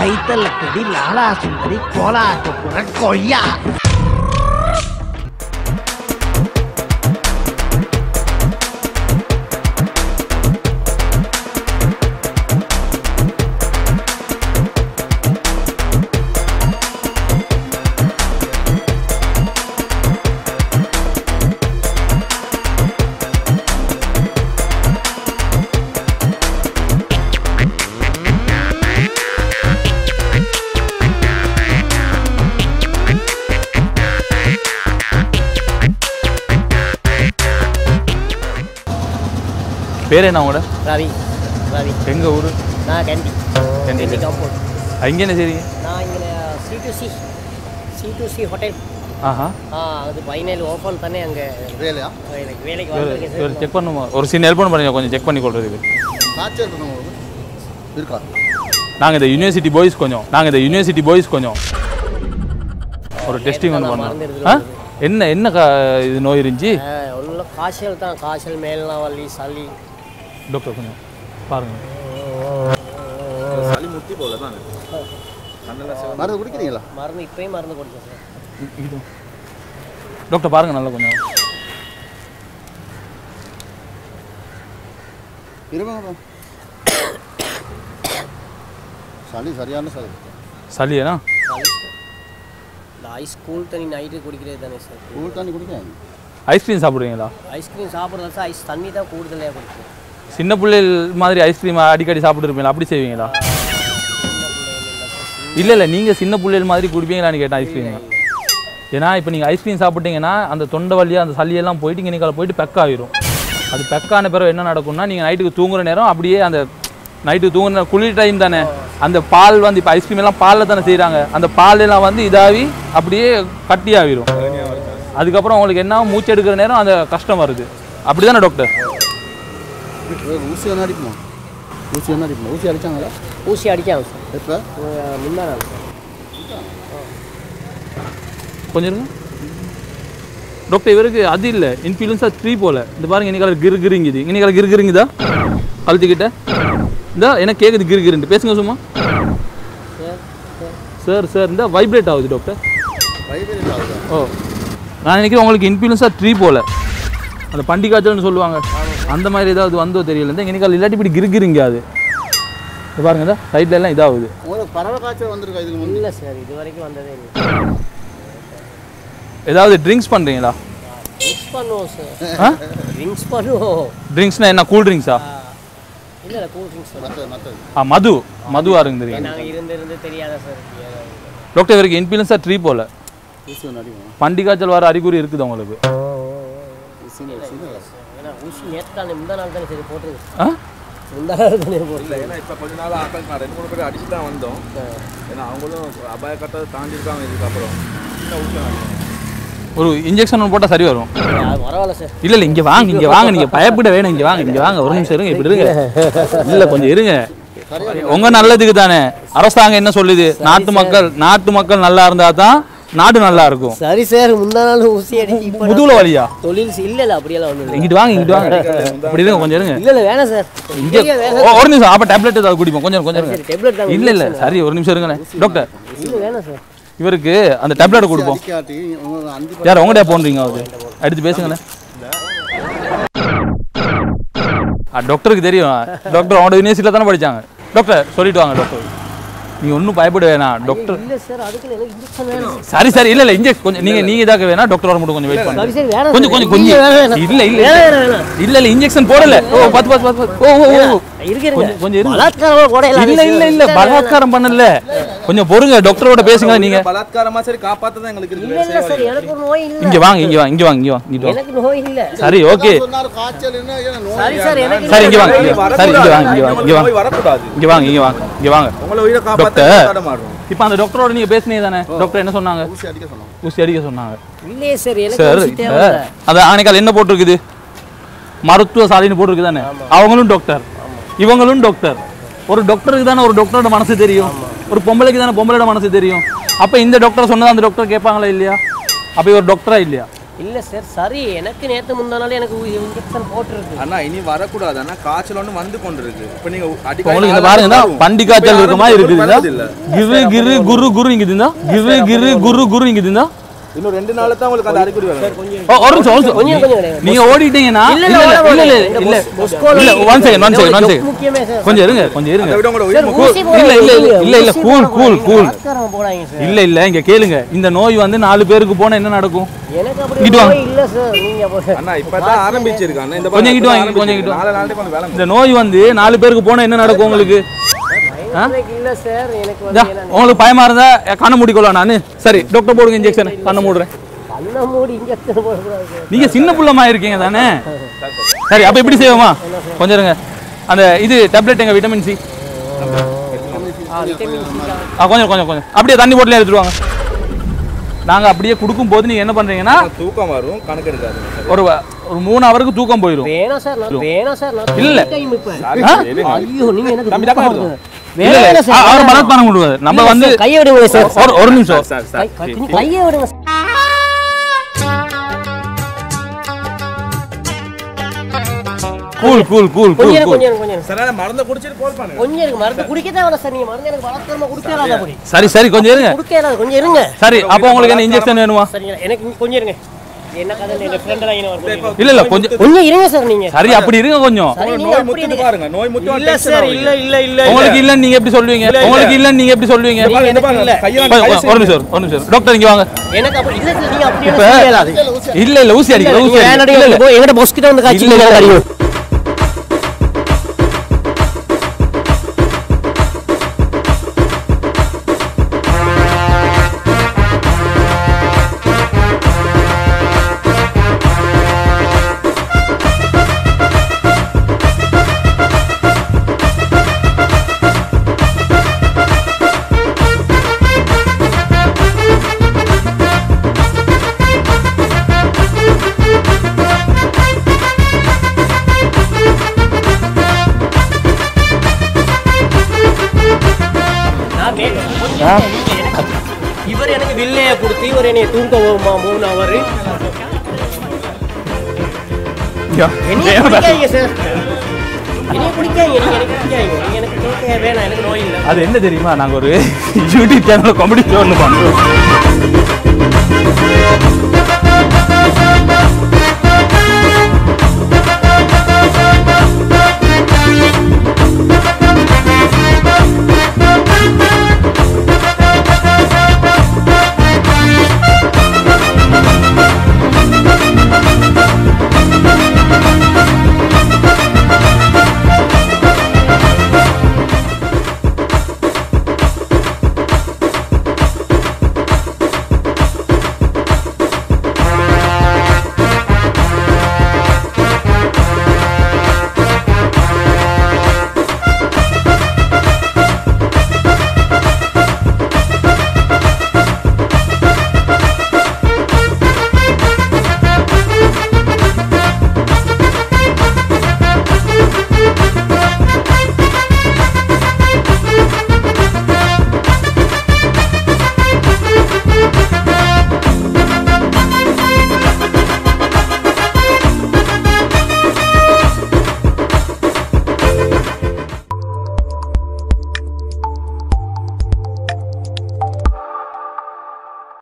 கைத்தல்லக்கடி லாலா சுந்தரி Cola கொப்புற கொய்யா பேர் என்ன உங்களோட ரவி ரவி எங்க ஊர் நான் கேண்டி கேண்டி. கேண்டி காம்பவுண்ட் அங்கே என்ன செய்றீங்க நான் இங்கே C to C C to C hotel ஆஹா ஆ அது ஃபைனல் ஓப்பன் தானே அங்கே வேலையா எனக்கு வேலைக்கு இவர் வந்திருக்கேன் இவர் சார் செக் பண்ணுமா ஒரு சின்ன ஹெல்ப் பண்ண பாருங்க கொஞ்சம் செக் பண்ணி கொள்றதுக்கு காய்ச்சல் இருக்கணும் உங்களுக்கு இருக்கா நாங்கள் இந்த யூனிவர்சிட்டி பாய்ஸ் கொஞ்சம் நாங்கள் இந்த யூனிவர்சிட்டி பாய்ஸ் கொஞ்சம் ஒரு டெஸ்டிங் ஒன்று நான் பண்ணோம் மறந்துடுறது ஆ என்ன என்ன கா இது நோய் இருந்துச்சு ஒன்றும் காய்ச்சல் தான் காய்ச்சல் மேலாம் வலி சளி டாக்டர் கொஞ்சம் பாருங்க மருந்து குடிக்கிறீங்களா மருந்து இப்பயும் மருந்து கொடுத்தேன் சார் இ- இது டாக்டர் பாருங்க நல்லா கொஞ்சம் இருங்க சளி சரியான சளி சளியனா சளி சார் இந்த ஐஸ் கூல் தண்ணி நைட்டு குடிக்கிறது தானே சார் கூழ் தண்ணி குடிக்கிறேன் ஐஸ்கிரீம் சாப்பிடுவீங்களா ஐஸ்கிரீம் சாப்பிட்றது சார் ஐஸ் தண்ணி தான் கூடுதலாக குடிக்கும் சின்ன பிள்ளைகள் மாதிரி ஐஸ்கிரீம் அடிக்கடி சாப்பிட்டுருப்பீங்களா அப்படி செய்வீங்களா இல்லை இல்லை நீங்கள் சின்ன பிள்ளைகள் மாதிரி குடிப்பீங்களான்னு கேட்டேன் ஐஸ்கிரீம் ஏன்னா இப்போ நீங்கள் ஐஸ்கிரீம் சாப்பிட்டீங்கன்னா அந்த தொண்டை வழியாக அந்த சளியெல்லாம் போயிட்டு இங்கே நீங்கள் போயிட்டு பெக் ஆயிரும் அது பெக்கான பிறகு என்ன நடக்கும்னா நீங்கள் நைட்டுக்கு தூங்குற நேரம் அப்படியே அந்த நைட்டுக்கு தூங்குற நேரம் குளிர் டைம் தானே அந்த பால் வந்து இப்போ ஐஸ்கிரீம் எல்லாம் பாலில் தானே செய்கிறாங்க அந்த பால் எல்லாம் வந்து இதாகி அப்படியே கட்டி ஆகிரும் அதுக்கப்புறம் உங்களுக்கு என்ன மூச்சு எடுக்கிற நேரம் அந்த கஷ்டம் வருது அப்படி தானே டாக்டர் ஊசி என்ன அடிக்குமா ஊசி என்ன அடிக்குமா ஊசி அடிச்சாங்களா ஊசி அடிக்காம சார் எப்போ முந்தா நாள் சார் கொஞ்சம் இருங்க டாக்டர் இவருக்கு அது இல்லை இன்ஃபுளுன்ஸா த்ரீ போல இந்த பாருங்க இன்னைக்கு கிரு கிருங்குது இன்னைக்கு கிரு கிருங்குதா கழுத்துக்கிட்ட இந்த எனக்கு கேட்குது கிரு கிருண்டு பேசுங்க சும்மா சார் சார் சார் சார் இந்த வைப்ரேட் ஆகுது டாக்டர் வைப்ரேட் ஆகுதா ஓ நான் நினைக்கிறேன் உங்களுக்கு இன்ஃபுளுன்ஸா த்ரீ போல அந்த பண்டி காய்ச்சல்னு சொல்லுவாங்க அந்த மாதிரி ஏதாவது வந்தோ தெரியல இந்த இன்னைக்கு இல்லாட்டி இப்படி கிரு கிருங்க அது இது பாருங்க இந்த சைட்ல எல்லாம் இதாகுது உங்களுக்கு பறவை காய்ச்சல் வந்திருக்கா இதுக்கு முன்னாடி இல்லை சார் இது வரைக்கும் வந்ததே இல்லை ஏதாவது ட்ரிங்க்ஸ் பண்ணுறீங்களா ட்ரிங்க்ஸ் பண்ணுவோம் சார் ஆ ட்ரிங்க்ஸ் பண்ணுவோம் ட்ரிங்க்ஸ்னா என்ன கூல் ட்ரிங்க்ஸா இல்லை இல்லை கூல் ட்ரிங்க்ஸ் மற்ற மற்றது ஆ மது மதுவாக இருந்து தெரியும் நாங்கள் இருந்து இருந்து தெரியாத சார் டாக்டர் இவருக்கு இன்ஃபுளுன்ஸா த்ரீ போல ஊசி ஒன்று அடிக்குமா பண்டி காய்ச்சல் வர அறிகுறி இருக்குது உங்களுக்கு ஊசி ஊசி ஏன்னா ஊசி நேற்று தானே முந்தா நாள் தானே சரி போட்டுருங்க ஆ முந்தா நாள் தானே போட்டு ஏன்னா இப்போ கொஞ்ச நாள் ஆக்கள் நான் ரெண்டு மூணு பேர் அடிச்சு தான் வந்தோம் ஏன்னா அவங்களும் அபாய கட்டத்தை தாண்டிருக்காங்க இதுக்கப்புறம் சின்ன ஊசி ஒரு இன்ஜெக்ஷன் ஒன்று போட்டால் சரி வரும் பரவாயில்ல சார் இல்லை இல்லை இங்கே வாங்க இங்கே வாங்க நீங்கள் பயப்பட வேணும் இங்கே வாங்க இங்கே வாங்க ஒரு நிமிஷம் இருங்க இப்படி இருங்க இல்லை கொஞ்சம் இருங்க உங்கள் நல்லதுக்கு தானே அரசாங்கம் என்ன சொல்லுது நாட்டு மக்கள் நாட்டு மக்கள் நல்லா இருந்தால் தான் நாடு நல்லா இருக்கும் சரி சார் முந்தா நாள் ஊசி அடிச்சு இப்போ முதுகுல வழியா தொழில் செய்- இல்ல இல்ல அப்படியெல்லாம் ஒன்றும் இல்லை இங்கிட்டு வாங்க இங்கிட்டு வாங்க இப்படி இருங்க கொஞ்சம் இருங்க இல்ல இல்ல வேணாம் சார் இங்கே ஓ, ஒரு நிமிஷம் அப்போ டேப்லெட் ஏதாவது குடிப்போம் கொஞ்சம் கொஞ்சம் சரி இருங்க டேப்லெட் தான் இல்லை இல்லை சரி ஒரு நிமிஷம் இருங்களேன் டாக்டர் இல்ல வேணாம் சார் இவருக்கு அந்த டேப்லெட் கொடுப்போம் அடிக்காட்டி உங்களுக்கு அஞ்சு யார் உங்கள்கிட்ட போன்றீங்க அது எடுத்து பேசுங்களேன் ஆ டாக்டருக்கு தெரியும் டாக்டர் அவங்களோட யூனிவர்சிட்டியில் தானே படிச்சாங்க டாக்டர் சொல்லிட்டு வாங்க டாக்டர் நீ ஒன்றும் பயப்பட வேணாம் டாக்டர் இல்ல சார் அதுக்கு எனக்கு இன்ஜெக்ஷன் வேணும் சரி சரி இல்லை இல்லை இன்ஜெக்ட் கொஞ்சம் நீங்கள் நீங்கள் இதாக வேணாம் டாக்டர் வர மட்டும் கொஞ்சம் வெயிட் சரி பண்ணுங்க சரி வேணாம் கொஞ்சம் sir. கொஞ்சம் கொஞ்சம் இல்ல, வேணாம், வேணாம். இல்லை இல்லை வேணாம், வேணாம், வேணாம். இல்லை இல்லை இன்ஜெக்ஷன் போடல ஓ பத்து பத்து பத்து பத்து. ஓ ஓ ஓ இருங்க இருங்க கொஞ்சம் கொஞ்சம் இருங்க பலாத்காரமா போடையில இல்ல இல்ல இல்ல பலாத்காரம் பண்ணல கொஞ்சம் பொறுங்க டாக்டரோட பேசுங்க நீங்க பலாத்காரமா சரி காப்பாத்த தான் எங்களுக்கு இல்ல இருக்கு இல்ல சார் எனக்கு ஒரு நோய் இல்ல இங்க வாங்க இங்க வாங்க இங்க வாங்க இங்க வாங்க இங்க வாங்க எனக்கு நோய் இல்ல சரி ஓகே சொன்னாரு காய்ச்சல் என்ன ஏன்னா நோய் சரி சார் எனக்கு சரி இங்க வாங்க இல்ல. இங்க வாங்க. சரி இங்க வாங்க இங்க வாங்க இங்க வாங்க நோய் வரக்கூடாது இங்க வாங்க இங்க வாங்க இங்க வாங்க உங்களை உயிரை காப்பாத்த டாக்டர். தடமாடுறோம் இப்போ அந்த டாக்டரோட நீங்க பேசுனீங்க தானே டாக்டர் என்ன சொன்னாங்க ஊசி அடிக்க சொன்னாங்க ஊசி அடிக்க சொன்னாங்க இல்லையே சார் எனக்கு சார் ஊசி இப்ப தேவையில்ல அது ஆணைக்கால் என்ன போட்டிருக்குது மருத்துவ சாலைன்னு போட்டிருக்கு தானே அவங்களும் டாக்டர் இவங்களும் டாக்டர் ஒரு டாக்டருக்கு தானே ஒரு டாக்டரோட மனசு தெரியும் ஒரு பொம்பளைக்கு தானே பொம்பளையோட மனசு தெரியும் அப்ப இந்த டாக்டர் சொன்னது அந்த டாக்டர் கேட்பாங்களா இல்லையா அப்ப இவர் டாக்டரா இல்லையா இல்லை சார் சரி எனக்கு நேற்று முந்தானாலே எனக்கு இன்ஜெக்ஷன் போட்டிருக்கு அண்ணா இனி வரக்கூடாது அண்ணா காய்ச்சல் ஒன்று வந்து கொண்டு இருக்கு இப்போ நீங்க இப்போ உங்களுக்கு இந்த பாருங்க இந்த பண்டி காய்ச்சல் இருக்க மாதிரி இருக்குது இல்ல கிரு கிரு குரு குரு இங்க இருந்தா கிரு கிரு குரு குரு இங்க இருந்தா இன்னும் ரெண்டு நாள்ல தான் உங்களுக்கு அந்த அறிகுறி வரும் ஓ, ஒரு நிமிஷம் ஒரு கொஞ்சம் நிமிஷம் கொஞ்சம் கிடையாது. நீங்க ஓடிட்டீங்கன்னா இல்ல, இல்ல இல்ல, இல்ல இல்ல இந்த இல்ல பொஸ்- பொஸ்கோல இல்ல one second one second one ஜோக் செகண்ட் முக்கியமே சார் கொஞ்சம் இருங்க கொஞ்சம் இருங்க அதை விட உங்களோட சார், உயிர் ஊசி போட இல்ல, இல்ல, இல்ல, வைங்க. இல்ல, இல்ல, ஊசி cool, போட cool, வைங்க. cool. ஆட்காரங்க போடாதீங்க சார் இல்ல இல்ல இங்க கேளுங்க இந்த நோய் வந்து நாலு பேருக்கு போனா என்ன நடக்கும் எனக்கு அப்படி இங்கிட்டு வாங்க. நோய் இல்ல சார் நீங்க அப்போ- அண்ணா இப்பதான் ஆரம்பிச்சிருக்கு அண்ணா இந்த கொஞ்சம் இங்கிட்டு வாங்க, கொஞ்சம் இங்கிட்டு நாலு நாளைக்கு கொஞ்சம் வேலை இந்த நோய் வந்து நாலு பேருக்கு போனா என்ன நடக்கும் உங்களுக்கு எனக்கு இல்ல சார் எனக்கு இதா, வந்து என்ன- உங்களுக்கு பயமா இருந்தா கண்ணை மூடிக்கொள்ளலாம் நானு சரி டாக்டர் போடுங்க இன்ஜெக்ஷன் கண்ணை மூடுறேன் கண்ணை மூடி இன்ஜெக்ஷன் போடக்கூடாது சார் நீங்க சின்ன புள்ளமா இருக்கீங்க தானே சரி அப்ப இப்படி செய்வோமா கொஞ்சம் இருங்க அந்த இது டேப்லெட் எங்க விட்டமின் சி ஆ விட்டமின் சி ஆ கொஞ்சம் கொஞ்சம் கொஞ்சம் அப்படியே தண்ணி போட்டுல எடுத்துட்டு வாங்க நாங்க அப்படியே கொடுக்கும் போது நீங்க என்ன பண்றீங்கன்னா தூக்கம் வரும் கணக்கு எடுக்காது ஒரு ஒரு மூணு ஹவருக்கு தூக்கம் போயிடும் வேணாம் சார் நான் வேணாம் சார் நான் இல்ல. டைம் இப்ப ஆ? ஐயோ நீங்க எனக்கு தம்பி, துக்கம் தப்பா வருது. இல்ல, இல்ல, வேணாம் சார் அவர் வேணாம். பலாத்காரம் கொடுவாரு நம்ம இல்ல வந்து சார், கையை விடுங்க சார் ஒரு- ஒரு நிமிஷம் சார் கை- கை- கொஞ்சம் கையை விடுங்க sir. Cool cool cool cool கொஞ்சம் இரு, கூல் கொஞ்சம் இரு, கொஞ்சம் இரு. சார் மறந்த குடிச்சிட்டு கால் பண்ணுங்க கொஞ்சம் இருக்கு மருந்து குடிக்கத்தான் வேணாம் சார் நீங்க மருந்து எனக்கு பலாத்காரமா கொடுக்க இயலாது அப்படி சரி சரி கொஞ்சம் இருங்க கொடுக்க இயலாது கொஞ்சம் இருங்க சரி அப்போ உங்களுக்கு என்ன இன்ஜெக்ஷன் வேணுமா சரிங்களா எனக்கு இங்க கொஞ்சம் இருங்க என்ன கதை என் ஃப்ரெண்ட் எல்லாம் இங்க வருது. இல்ல இல்ல கொஞ்சம் கொஞ்சம் இருங்க சார் நீங்க சரி அப்படி இருங்க கொஞ்சம் சரி நீங்க நோய் அப்படி முத்துன்னு இருங்க. பாருங்க நோய் முத்து இல்ல சார் இல்ல இல்ல இல்ல உங்களுக்கு இல்லன்னு நீங்க எப்படி சொல்லுவீங்க உங்களுக்கு இல்லன்னு நீங்க எப்படி சொல்லுவீங்க பாருங்க இந்த பாருங்க கையெல்லாம் ஒரு ஒரு நிமிஷம் ஒரு நிமிஷம் டாக்டர் இங்க வாங்க எனக்கு அப்படி இல்ல சார் நீங்க அப்படி இப்ப என்ன செய்ய இயலாது இல்ல இல்ல ஊசி அடிக்கல ஊசி நீங்க அடிக்கல வேணாடி இல்ல, இல்ல. போ, எங்கிட்ட boss கிட்ட வந்து காய்ச்சி இல்ல, நீங்க இல்ல. அறியும் நான் கேட்கிறேன். நீங்க எனக்கு- இவர் எனக்கு வில்லைய கொடுத்து இவர் என்னை தூங்க போகுமா மூணு அவர் என்னைய பிடிக்காதீங்க சார் என்னைய பிடிக்காதீங்க நீங்க எனக்கு பிடிக்காதீங்க நீங்க எனக்கு கேட்க வேணாம் எனக்கு நோய் இல்லை அது என்ன தெரியுமா நாங்க ஒரு யூடியூப் சேனல் காமெடி ஷோ ஒன்று பண்றோம்